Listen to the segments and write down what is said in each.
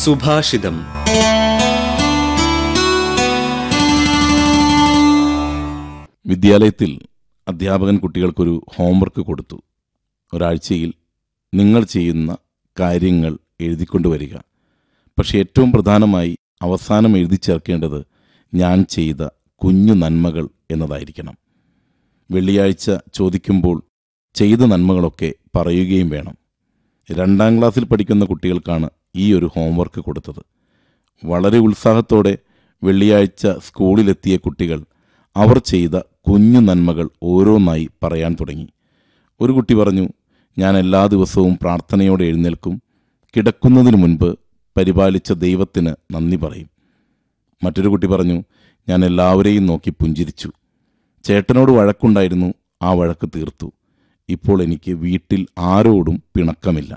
സുഭാഷിതം വിദ്യാലയത്തിൽ അധ്യാപകൻ കുട്ടികൾക്കൊരു ഹോംവർക്ക് കൊടുത്തു ഒരാഴ്ചയിൽ നിങ്ങൾ ചെയ്യുന്ന കാര്യങ്ങൾ എഴുതിക്കൊണ്ടുവരിക പക്ഷേ ഏറ്റവും പ്രധാനമായി അവസാനം എഴുതി ചേർക്കേണ്ടത് ഞാൻ ചെയ്ത കുഞ്ഞു നന്മകൾ എന്നതായിരിക്കണം വെള്ളിയാഴ്ച ചോദിക്കുമ്പോൾ ചെയ്ത നന്മകളൊക്കെ പറയുകയും വേണം രണ്ടാം ക്ലാസ്സിൽ പഠിക്കുന്ന കുട്ടികൾക്കാണ് ഈ ഒരു ഹോംവർക്ക് കൊടുത്തത് വളരെ ഉത്സാഹത്തോടെ വെള്ളിയാഴ്ച സ്കൂളിലെത്തിയ കുട്ടികൾ അവർ ചെയ്ത കുഞ്ഞു നന്മകൾ ഓരോന്നായി പറയാൻ തുടങ്ങി ഒരു കുട്ടി പറഞ്ഞു ഞാൻ എല്ലാ ദിവസവും പ്രാർത്ഥനയോടെ എഴുന്നേൽക്കും കിടക്കുന്നതിന് മുൻപ് പരിപാലിച്ച ദൈവത്തിന് നന്ദി പറയും മറ്റൊരു കുട്ടി പറഞ്ഞു ഞാൻ എല്ലാവരെയും നോക്കി പുഞ്ചിരിച്ചു ചേട്ടനോട് വഴക്കുണ്ടായിരുന്നു ആ വഴക്ക് തീർത്തു ഇപ്പോൾ എനിക്ക് വീട്ടിൽ ആരോടും പിണക്കമില്ല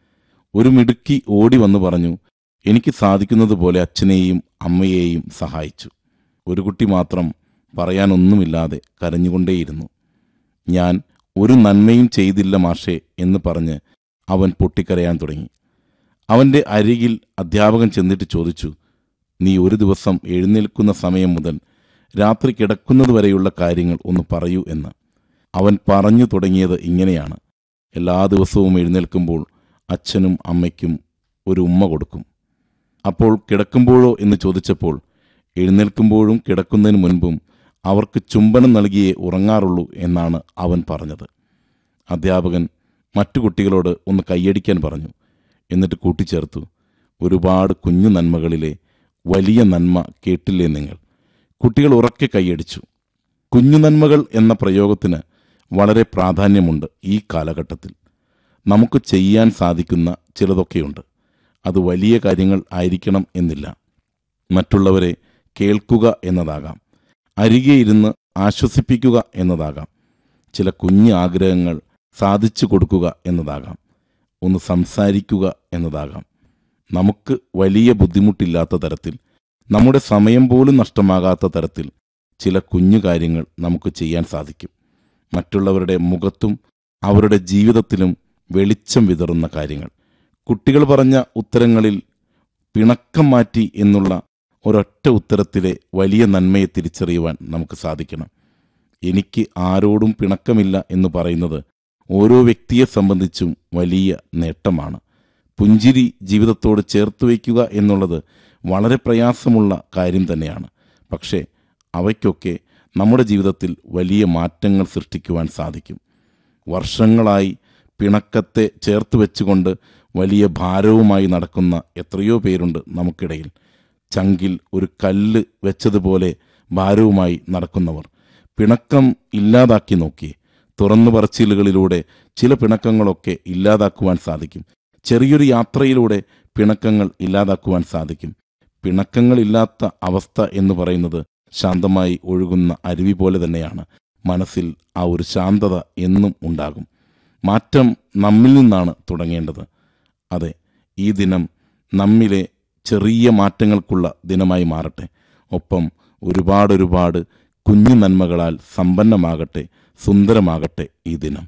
ഒരു മിടുക്കി ഓടി വന്ന് പറഞ്ഞു എനിക്ക് സാധിക്കുന്നത് പോലെ അച്ഛനെയും അമ്മയെയും സഹായിച്ചു ഒരു കുട്ടി മാത്രം പറയാനൊന്നുമില്ലാതെ കരഞ്ഞുകൊണ്ടേയിരുന്നു ഞാൻ ഒരു നന്മയും ചെയ്തില്ല മാഷേ എന്ന് പറഞ്ഞ് അവൻ പൊട്ടിക്കരയാൻ തുടങ്ങി അവന്റെ അരികിൽ അധ്യാപകൻ ചെന്നിട്ട് ചോദിച്ചു നീ ഒരു ദിവസം എഴുന്നേൽക്കുന്ന സമയം മുതൽ രാത്രി കിടക്കുന്നത് വരെയുള്ള കാര്യങ്ങൾ ഒന്ന് പറയൂ എന്ന് അവൻ പറഞ്ഞു തുടങ്ങിയത് ഇങ്ങനെയാണ് എല്ലാ ദിവസവും എഴുന്നേൽക്കുമ്പോൾ അച്ഛനും അമ്മയ്ക്കും ഒരു ഉമ്മ കൊടുക്കും അപ്പോൾ കിടക്കുമ്പോഴോ എന്ന് ചോദിച്ചപ്പോൾ എഴുന്നേൽക്കുമ്പോഴും കിടക്കുന്നതിന് മുൻപും അവർക്ക് ചുംബനം നൽകിയേ ഉറങ്ങാറുള്ളൂ എന്നാണ് അവൻ പറഞ്ഞത് അധ്യാപകൻ മറ്റു കുട്ടികളോട് ഒന്ന് കൈയടിക്കാൻ പറഞ്ഞു എന്നിട്ട് കൂട്ടിച്ചേർത്തു ഒരുപാട് കുഞ്ഞു നന്മകളിലെ വലിയ നന്മ കേട്ടില്ലേ നിങ്ങൾ കുട്ടികൾ ഉറക്കെ കൈയടിച്ചു കുഞ്ഞു നന്മകൾ എന്ന പ്രയോഗത്തിന് വളരെ പ്രാധാന്യമുണ്ട് ഈ കാലഘട്ടത്തിൽ നമുക്ക് ചെയ്യാൻ സാധിക്കുന്ന ചിലതൊക്കെയുണ്ട് അത് വലിയ കാര്യങ്ങൾ ആയിരിക്കണം എന്നില്ല മറ്റുള്ളവരെ കേൾക്കുക എന്നതാകാം അരികെ ഇരുന്ന് ആശ്വസിപ്പിക്കുക എന്നതാകാം ചില കുഞ്ഞു ആഗ്രഹങ്ങൾ സാധിച്ചു കൊടുക്കുക എന്നതാകാം ഒന്ന് സംസാരിക്കുക എന്നതാകാം നമുക്ക് വലിയ ബുദ്ധിമുട്ടില്ലാത്ത തരത്തിൽ നമ്മുടെ സമയം പോലും നഷ്ടമാകാത്ത തരത്തിൽ ചില കുഞ്ഞു കാര്യങ്ങൾ നമുക്ക് ചെയ്യാൻ സാധിക്കും മറ്റുള്ളവരുടെ മുഖത്തും അവരുടെ ജീവിതത്തിലും വെളിച്ചം വിതറുന്ന കാര്യങ്ങൾ കുട്ടികൾ പറഞ്ഞ ഉത്തരങ്ങളിൽ പിണക്കം മാറ്റി എന്നുള്ള ഒരൊറ്റ ഉത്തരത്തിലെ വലിയ നന്മയെ തിരിച്ചറിയുവാൻ നമുക്ക് സാധിക്കണം എനിക്ക് ആരോടും പിണക്കമില്ല എന്ന് പറയുന്നത് ഓരോ വ്യക്തിയെ സംബന്ധിച്ചും വലിയ നേട്ടമാണ് പുഞ്ചിരി ജീവിതത്തോട് ചേർത്ത് വയ്ക്കുക എന്നുള്ളത് വളരെ പ്രയാസമുള്ള കാര്യം തന്നെയാണ് പക്ഷേ അവയ്ക്കൊക്കെ നമ്മുടെ ജീവിതത്തിൽ വലിയ മാറ്റങ്ങൾ സൃഷ്ടിക്കുവാൻ സാധിക്കും വർഷങ്ങളായി പിണക്കത്തെ ചേർത്ത് വെച്ചുകൊണ്ട് വലിയ ഭാരവുമായി നടക്കുന്ന എത്രയോ പേരുണ്ട് നമുക്കിടയിൽ ചങ്കിൽ ഒരു കല്ല് വെച്ചതുപോലെ ഭാരവുമായി നടക്കുന്നവർ പിണക്കം ഇല്ലാതാക്കി നോക്കി തുറന്നു പറച്ചിലുകളിലൂടെ ചില പിണക്കങ്ങളൊക്കെ ഇല്ലാതാക്കുവാൻ സാധിക്കും ചെറിയൊരു യാത്രയിലൂടെ പിണക്കങ്ങൾ ഇല്ലാതാക്കുവാൻ സാധിക്കും പിണക്കങ്ങളില്ലാത്ത അവസ്ഥ എന്ന് പറയുന്നത് ശാന്തമായി ഒഴുകുന്ന അരുവി പോലെ തന്നെയാണ് മനസ്സിൽ ആ ഒരു ശാന്തത എന്നും ഉണ്ടാകും മാറ്റം നമ്മിൽ നിന്നാണ് തുടങ്ങേണ്ടത് അതെ ഈ ദിനം നമ്മിലെ ചെറിയ മാറ്റങ്ങൾക്കുള്ള ദിനമായി മാറട്ടെ ഒപ്പം ഒരുപാട് ഒരുപാട് കുഞ്ഞു നന്മകളാൽ സമ്പന്നമാകട്ടെ സുന്ദരമാകട്ടെ ഈ ദിനം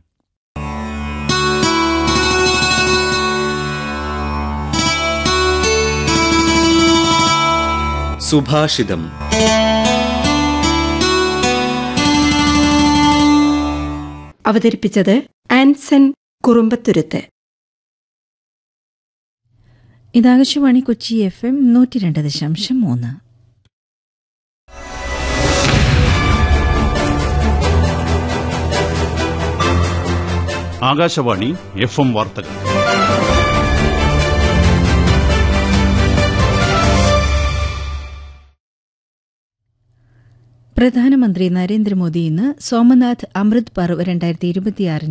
സുഭാഷിതം അവതരിപ്പിച്ചത് ആൻസൺ കുറുമ്പത്തുരുത്ത് ഇതാകാശവാണി കൊച്ചി എഫ് എം നൂറ്റി രണ്ട് ദശാംശം മൂന്ന് ആകാശവാണി എഫ് എം വാർത്തകൾ പ്രധാനമന്ത്രി നരേന്ദ്രമോദി ഇന്ന് സോമനാഥ് അമൃത് പർവ് രണ്ടായിരത്തി ഇരുപത്തിയാറിന്